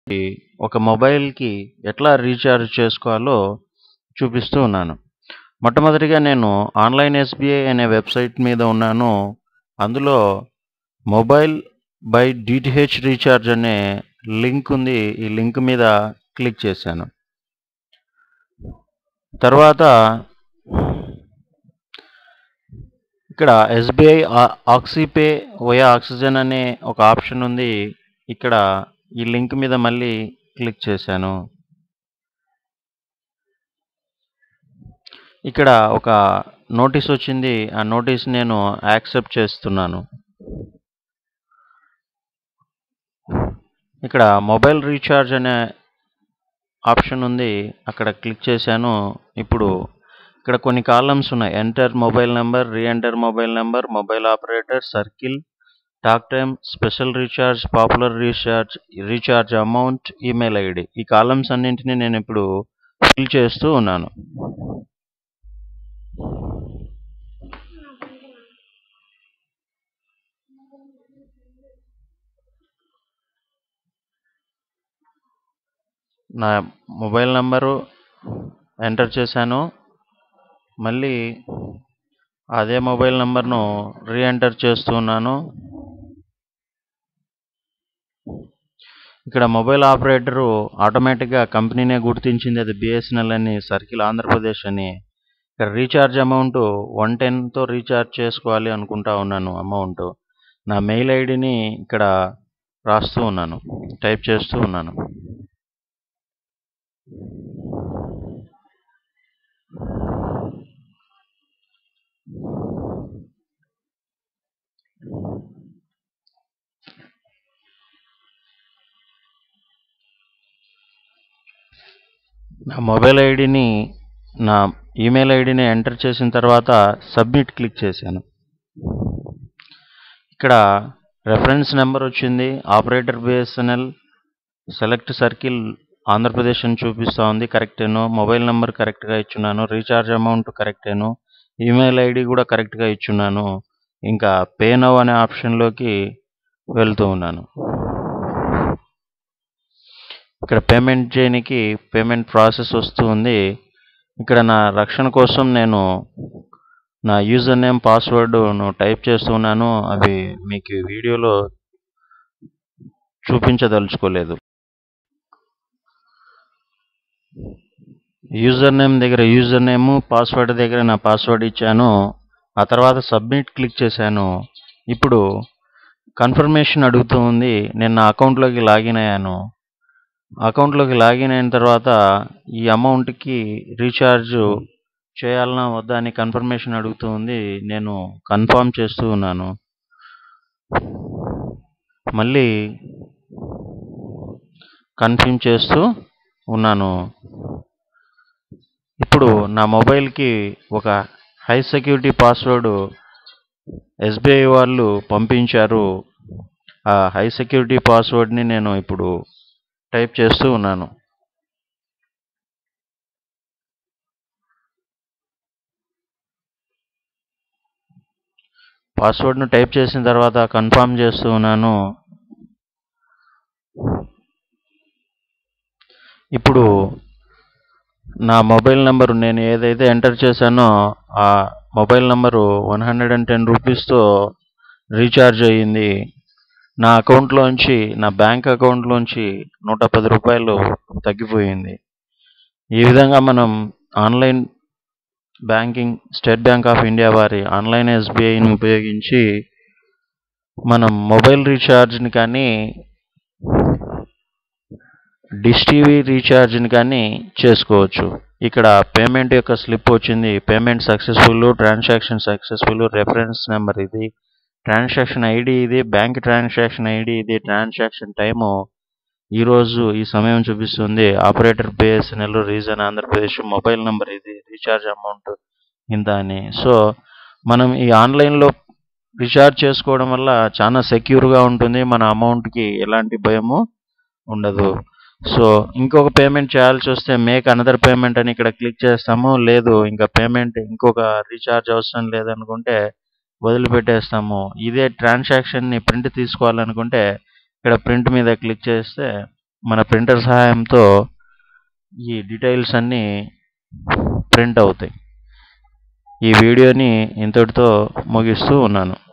ఒక మొబైల్‌కి ఎట్లా రీచార్జ్ చేసుకోవాలో చూపిస్తూ ఉన్నాను. మొట్టమొదటిగా నేను ఆన్‌లైన్ ఎస్‌బీఐ అనే వెబ్‌సైట్ మీద ఉన్నాను. అందులో మొబైల్ బై డీటీహెచ్ రీచార్జ్ అనే లింక్ ఉంది. ఈ లింక్ మీద క్లిక్ చేశాను. తర్వాత ఇక్కడ ఎస్‌బీఐ ఆ ఆక్సిపే వయా ఆక్సిజన్ అనే ఒక ఆప్షన్ ఉంది. ఇక్కడ ఈ లింక్ మీద మళ్ళీ క్లిక్ చేశాను. ఇక్కడ ఒక నోటీస్ వచ్చింది. ఆ నోటీస్ నేను యాక్సెప్ట్ చేస్తున్నాను. ఇక్కడ మొబైల్ రీచార్జ్ అనే ఆప్షన్ ఉంది. అక్కడ క్లిక్ చేశాను. ఇప్పుడు ఇక్కడ కొన్ని కాలమ్స్ ఉన్నాయి. Enter mobile number, reenter mobile number, mobile operator, circle, talk time, special recharge, popular recharge, recharge amount, email ID. ఈ కాలమ్స్ అన్నింటిని నేను ఇప్పుడు ఫిల్ చేస్తూ ఉన్నాను. నా మొబైల్ నంబరు ఎంటర్ చేశాను. మళ్ళీ అదే మొబైల్ నంబర్‌ను రీ ఎంటర్ చేస్తూ ఉన్నాను. ఇక్కడ మొబైల్ ఆపరేటరు ఆటోమేటిక్‌గా కంపెనీనే గుర్తించింది. అది బీఎస్ఎన్ఎల్ అని, సర్కిల్ ఆంధ్రప్రదేశ్ అని. ఇక్కడ రీచార్జ్ అమౌంట్ 110తో రీచార్జ్ చేసుకోవాలి అనుకుంటా ఉన్నాను అమౌంటు. నా మెయిల్ ఐడీని ఇక్కడ రాస్తూ ఉన్నాను. టైప్ చేస్తూ ఉన్నాను. నా మొబైల్ ఐడీని నా ఈమెయిల్ ఐడీని ఎంటర్ చేసిన తర్వాత సబ్మిట్ క్లిక్ చేశాను. ఇక్కడ రిఫరెన్స్ నంబర్ వచ్చింది. Operator BSNL, select circle Andhra Pradesh అని చూపిస్తా ఉంది. కరెక్టేను. మొబైల్ నంబర్ కరెక్ట్‌గా ఇచ్చున్నాను. రీచార్జ్ అమౌంట్ కరెక్టేను. ఈమెయిల్ ఐడీ కూడా కరెక్ట్‌గా ఇచ్చున్నాను. ఇంకా పే నౌ అనే ఆప్షన్‌లోకి వెళ్తూ ఉన్నాను. ఇక్కడ పేమెంట్ చేయనికి పేమెంట్ ప్రాసెస్ వస్తూ ఉంది. ఇక్కడ నా రక్షణ కోసం నేను నా యూజర్ నేమ్, పాస్వర్డ్‌ను టైప్ చేస్తూ ఉన్నాను. అవి మీకు ఈ వీడియోలో చూపించదలుచుకోలేదు. యూజర్ నేమ్ దగ్గర యూజర్ నేము, పాస్వర్డ్ దగ్గర నా పాస్వర్డ్ ఇచ్చాను. ఆ తర్వాత సబ్మిట్ క్లిక్ చేశాను. ఇప్పుడు కన్ఫర్మేషన్ అడుగుతూ ఉంది. నేను నా అకౌంట్‌లోకి లాగిన్ అయ్యాను. అకౌంట్‌లోకి లాగిన్ అయిన తర్వాత ఈ అమౌంట్‌కి రీచార్జ్ చేయాలనా? వద్దా? అని కన్ఫర్మేషన్ అడుగుతూ ఉంది. నేను కన్ఫర్మ్ చేస్తూ ఉన్నాను. మళ్ళీ కన్ఫర్మ్ చేస్తూ ఉన్నాను. ఇప్పుడు నా మొబైల్‌కి ఒక హై సెక్యూరిటీ పాస్వర్డ్ ఎస్‌బీఐ వాళ్ళు పంపించారు. ఆ హై సెక్యూరిటీ పాస్వర్డ్‌ని నేను ఇప్పుడు టైప్ చేస్తూ ఉన్నాను. పాస్వర్డ్‌ను టైప్ చేసిన తర్వాత కన్ఫర్మ్ చేస్తూ ఉన్నాను. ఇప్పుడు నా మొబైల్ నంబరు నేను ఏదైతే ఎంటర్ చేశానో ఆ మొబైల్ నంబరు 110 రూపీస్‌తో రీచార్జ్ అయ్యింది. నా అకౌంట్‌లోంచి నా బ్యాంక్ అకౌంట్‌లోంచి రూ. 110 తగ్గిపోయింది. ఈ విధంగా మనం online banking State Bank of India వారి ఆన్‌లైన్ ఎస్‌బీఐని ఉపయోగించి మనం మొబైల్ రీచార్జ్‌ని కానీ డిష్ టీవీ రీచార్జ్‌ని కానీ చేసుకోవచ్చు. ఇక్కడ పేమెంట్ యొక్క స్లిప్ వచ్చింది. Payment successful, transaction successful, reference number ఇది, ట్రాన్సాక్షన్ ఐడీ ఇది, బ్యాంక్ ట్రాన్సాక్షన్ ఐడీ ఇది, ట్రాన్సాక్షన్ టైము ఈరోజు ఈ సమయం చూపిస్తుంది. Operator BSNL, region Andhra Pradesh, mobile number ఇది, రీచార్జ్ అమౌంట్ ఇంత అని. సో, మనం ఈ ఆన్‌లైన్‌లో రీచార్జ్ చేసుకోవడం వల్ల చాలా సెక్యూర్‌గా ఉంటుంది. మన అమౌంట్‌కి ఎలాంటి భయము ఉండదు. సో, ఇంకొక పేమెంట్ చేయాల్సి వస్తే మేక్ అనదర్ పేమెంట్ అని ఇక్కడ క్లిక్ చేస్తాము. లేదు ఇంకా పేమెంట్ ఇంకొక రీచార్జ్ అవసరం లేదనుకుంటే వదిలిపెట్టేస్తాము. ఇదే ట్రాన్సాక్షన్‌ని ప్రింట్ తీసుకోవాలనుకుంటే ఇక్కడ ప్రింట్ మీద క్లిక్ చేస్తే మన ప్రింటర్ సహాయంతో ఈ డీటెయిల్స్ అన్నీ ప్రింట్ అవుతాయి ఈ వీడియోని ఇంతటితో ముగిస్తూ ఉన్నాను